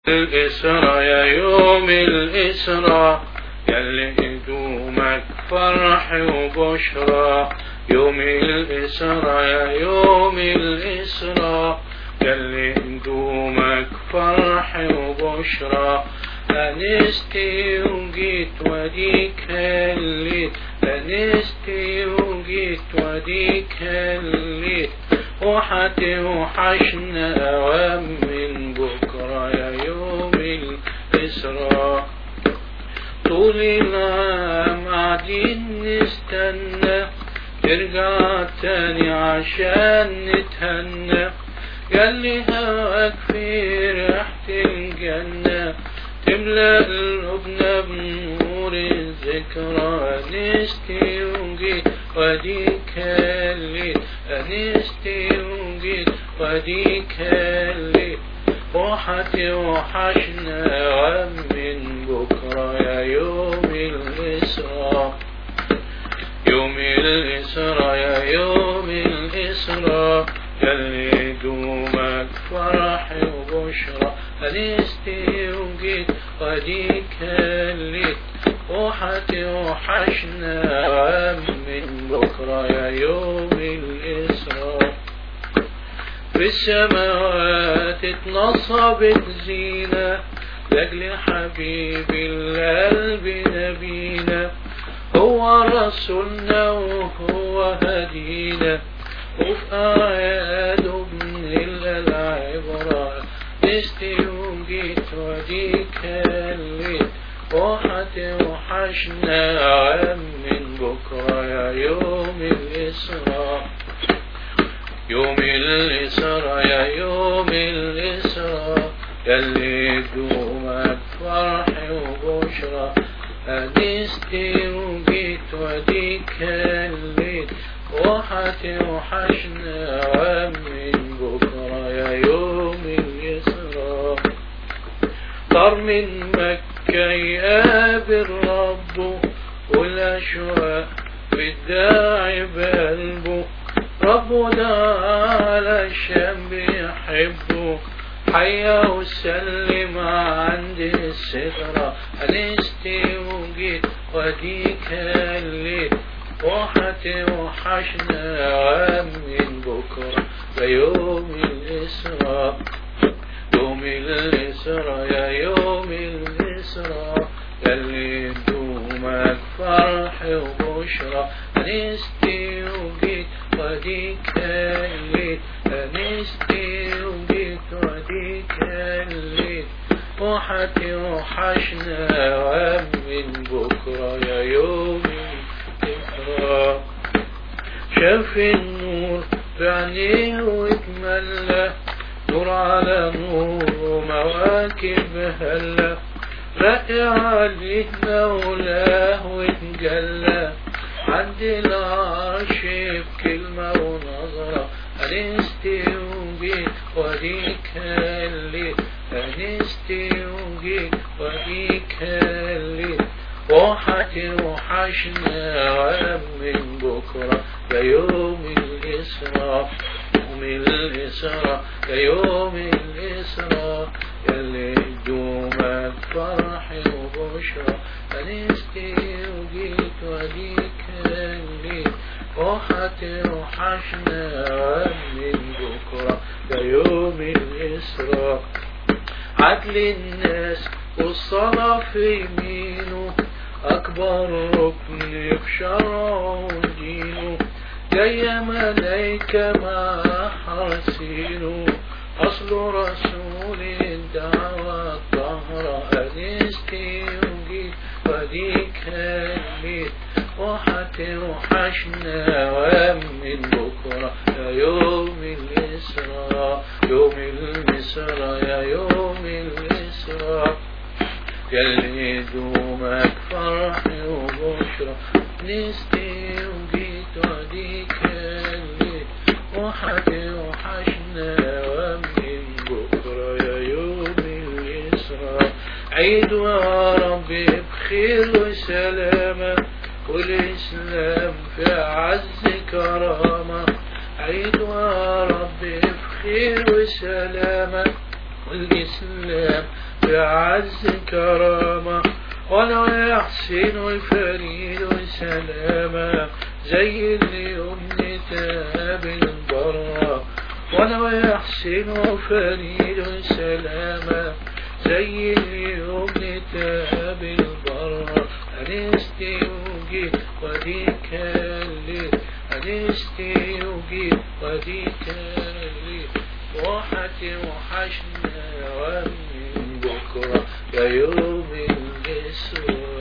الإسرى يا يوم الإسرى يلي دومك فرح وبشرى يوم الإسرى يا يوم الإسرى يلي دومك فرح وبشرى أنستي وجيت وديك هليت أنستي وجيت وديك هليت وحتي وحشنا ومن بكرة يا يوم الإسراء طول العام قاعدين نستنى ترجع تاني عشان نتهنى ياللي هواك في ريحة الجنة تملأ قلوبنا بنور الذكرى أنستي وجيت وديك هليت أنستي وجيت وديك هليت وحتي وحشنا ومن بكرة يا يوم الإسراء يوم الإسراء يا يوم الإسراء يلي دومك فرح وبشرى أنستي وجيت وديك هليت وحتي وحشنا من بكرة يا يوم الإسراء في السماوات اتنصبت زينة لأجل حبيب القلب نبينا هو رسولنا وهو هدينا وفي آياته بنلقى العبرة نستي وجيت وديك هليت وحتي وحشنا عام من بكرة يا يوم الإسراء يوم الإسراء يا يوم الإسراء يلي دومك فرح وبشرى أنستي وجيت وديك هليت وحتي وحشنا ومن بكرة يا يوم الإسراء طار من مكة يقابل ربه والأشواق بالداعي بقلبه ربنا على الشام بيحبه حيا وسلم عند السترة أنستي وجيت وديك هليت وحتي وحشنا من بكرة بيوم الإسراء يوم الإسراء يا يوم الإسراء يلي دومك فرح وبشرى أنستي وجيت وديك هليت أنستي وجيت وديك هليت وحتي وحشنا ومن بكرة يا يوم الإسراء شاف النور بعينيه واتملى نور على نور ومواكب هلا رقي عليه مولاه واتجلى عند العرش بكلمة ونظرة أنستي وجيت وديك هليت أنستي وجيت وديك هليت وحتي وحشنا من بكرة يا يوم الإسراء يوم الإسراء يا يوم الإسراء يلي دومك فرح وبشرى أنستي وجيت وديك هليت وحتي وحشنا من بكرة يا يوم الإسراء عدل الناس والصلاة في يمينه أكبر ركن في شرعه ودينه جاية ملايكة مع حرسينه أصل رسول الدعوة الطهرة أنستي وجيت وديك هليت وحتي وحشنا ومن بكرة يا يوم الإسراء يوم الإسراء يا يوم الإسراء يلي دومك فرح وبشرى نستي وجيت وديك هليت وحتي وحشنا ومن بكرة يا يوم الإسراء عيد يا ربي بخير وسلامة والإسلام في عز كرامة عيد يا ربي بخير وسلامة والإسلام بأعز كرامة ولا يحسن الفريد سلاما زي لأمنتها بالبرة ولا يحسن فريد سلاما زي لأمنتها بالبرة أنستيوجي وديكالي أنستيوجي وديكالي وحتي وحشنا ومن بكرة يا يوم الإسراء